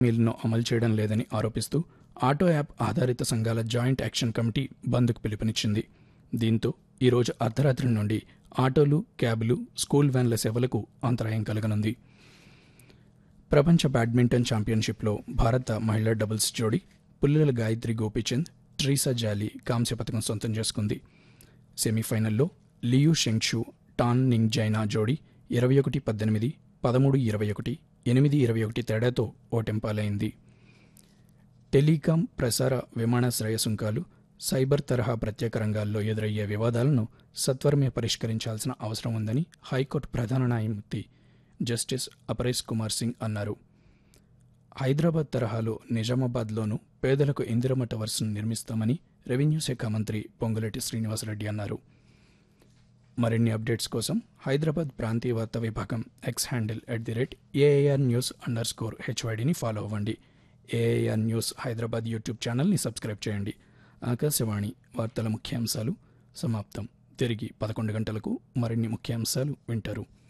మీల్ను అమలు చేయడం లేదని ఆరోపిస్తూ ఆటో యాప్ ఆధారిత సంఘాల జాయింట్ యాక్షన్ కమిటీ బంద్కు పిలుపునిచ్చింది దీంతో ఈరోజు అర్ధరాత్రి నుండి ఆటోలు క్యాబులు స్కూల్ వ్యాన్ల సేవలకు అంతరాయం కలగనుంది ప్రపంచ బ్యాడ్మింటన్ ఛాంపియన్షిప్లో భారత మహిళా డబుల్స్ జోడీ పుల్లెల గాయత్రి గోపీచంద్ ట్రీసా జాలీ కాంస్య పథకం సొంతం చేసుకుంది సెమీఫైనల్లో లియు షెంగ్షు టాన్ నింగ్ జైనా జోడీ ఇరవై ఒకటి పద్దెనిమిది పదమూడు ఇరవై ఒకటి ఎనిమిది ఇరవై ఒకటి తేడాతో ఓటెంపాలైంది టెలికాం ప్రసార విమానాశ్రయ సుంకాలు సైబర్ తరహా ప్రత్యేక రంగాల్లో ఎదురయ్యే వివాదాలను సత్వరమే పరిష్కరించాల్సిన అవసరం ఉందని హైకోర్టు ప్రధాన న్యాయమూర్తి జస్టిస్ అపరేష్ కుమార్ సింగ్ అన్నారు హైదరాబాద్ తరహాలో నిజామాబాద్లోనూ పేదలకు ఇందిరమ్మ టవర్స్ను నిర్మిస్తామని రెవెన్యూ శాఖ మంత్రి పొంగులేటి శ్రీనివాసరెడ్డి అన్నారు మరిన్ని అప్డేట్స్ కోసం హైదరాబాద్ ప్రాంతీయ వార్తా విభాగం X handle at the rate AIR news underscore స్కోర్ హెచ్వైడిని ఫాలో అవ్వండి ఏఐఆర్ న్యూస్ హైదరాబాద్ యూట్యూబ్ ఛానల్ని సబ్స్క్రైబ్ చేయండి ఆకాశవాణి వార్తల ముఖ్యాంశాలు సమాప్తం తిరిగి పదకొండు గంటలకు మరిన్ని ముఖ్యాంశాలు వింటారు